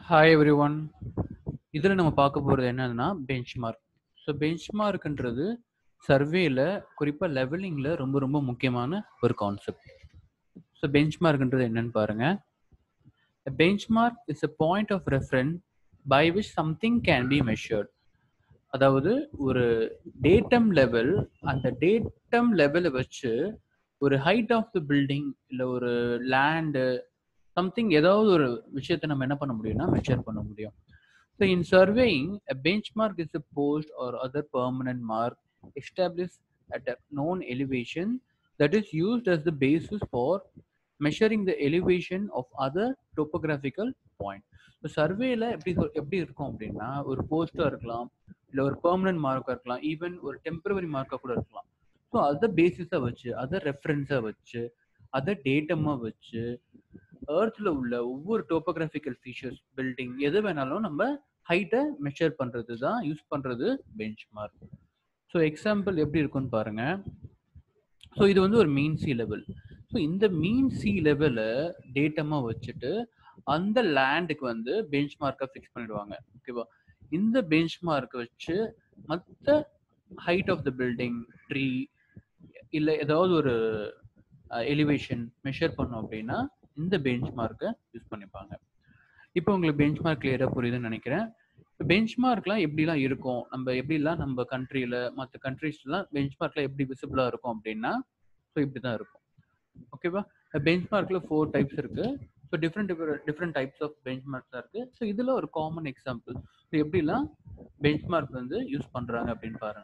Hi every one இதில் நம்ம பார்க்க போகிறது என்னதுன்னா பெஞ்ச்மார்க் ஸோ பெஞ்ச்மார்க்ன்றது சர்வேல குறிப்பாக லெவலிங்கில் ரொம்ப ரொம்ப முக்கியமான ஒரு கான்செப்ட் ஸோ பெஞ்ச்மார்க்ன்றது என்னன்னு பாருங்க benchmark is a point of reference by which something can be measured அதாவது ஒரு டேட்டம் லெவல் அந்த டேட்டம் லெவலை வச்சு ஒரு ஹைட் ஆஃப் த பில்டிங் இல்லை ஒரு லேண்டு சம்திங் ஏதாவது ஒரு விஷயத்தை நம்ம என்ன பண்ண முடியும்னா மெஷர் பண்ண முடியும் so in surveying a benchmark is a post or other permanent mark established at a known elevation that is used as the basis for measuring the elevation of other topographical point. So சர்வேல எப்படி சொல்- எப்படி இருக்கும் அப்படின்னா ஒரு போஸ்டாக இருக்கலாம் இல்லை ஒரு பெர்மனன்ட் மார்க்காக இருக்கலாம் ஈவன் ஒரு டெம்பரவரி மார்க்காக கூட இருக்கலாம் ஸோ அதை பேசிஸாக வச்சு அதை ரெஃபரன்ஸாக வச்சு அதை டேட்டமாக வச்சு ஏர்த்தில் உள்ள ஒவ்வொரு டோபோகிராஃபிக்கல் ஃபீச்சர்ஸ் பில்டிங் எது வேணாலும் நம்ம ஹைட்டை மெஷர் பண்ணுறது தான் யூஸ் பண்ணுறது பெஞ்ச் மார்க் ஸோ எக்ஸாம்பிள் எப்படி இருக்குன்னு பாருங்க ஸோ இது வந்து ஒரு மீன் சி லெவல் ஸோ இந்த மீன் சி லெவலை டேட்டமாக வச்சுட்டு அந்த லேண்டுக்கு வந்து பெஞ்ச் மார்க்கை ஃபிக்ஸ் பண்ணிடுவாங்க ஓகேவா இந்த பெஞ்ச் மார்க்கை வச்சு மற்ற height of the building tree இல்லை ஏதாவது ஒரு எலிவேஷன் மெஷர் பண்ணோம் அப்படின்னா இந்த பெஞ்ச் மார்க்கை யூஸ் பண்ணிப்பாங்க இப்போ உங்களுக்கு பெஞ்ச் மார்க் கிளியராக புரியுதுன்னு நினைக்கிறேன் இப்போ பெஞ்ச் மார்க்லாம் எப்படிலாம் இருக்கும் நம்ம எப்படிலாம் நம்ம கண்ட்ரியில் மற்ற கண்ட்ரீஸ்லாம் பெஞ்ச் மார்க்லாம் எப்படி விசிபிளாக இருக்கும் அப்படின்னா ஸோ இப்படி தான் இருக்கும் ஓகேவா பெஞ்ச் மார்க்கில் ஃபோர் டைப்ஸ் இருக்கு so different different types of benchmarks இருக்கு ஸோ இதில் ஒரு காமன் எக்ஸாம்பிள் ஸோ எப்படிலாம் பெஞ்ச் மார்க் வந்து யூஸ் பண்ணுறாங்க அப்படின்னு பாருங்க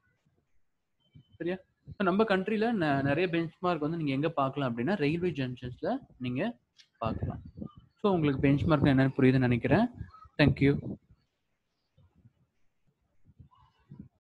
சரியா இப்போ நம்ம கண்ட்ரியில் நிறைய பெஞ்ச் மார்க் வந்து நீங்கள் எங்கே பார்க்கலாம் அப்படின்னா ரயில்வே ஜங்ஷன்ஸில் நீங்கள் பார்க்கலாம் ஸோ உங்களுக்கு பெஞ்ச் மார்க் என்னன்னு புரியுதுன்னு நினைக்கிறேன் தேங்க்யூ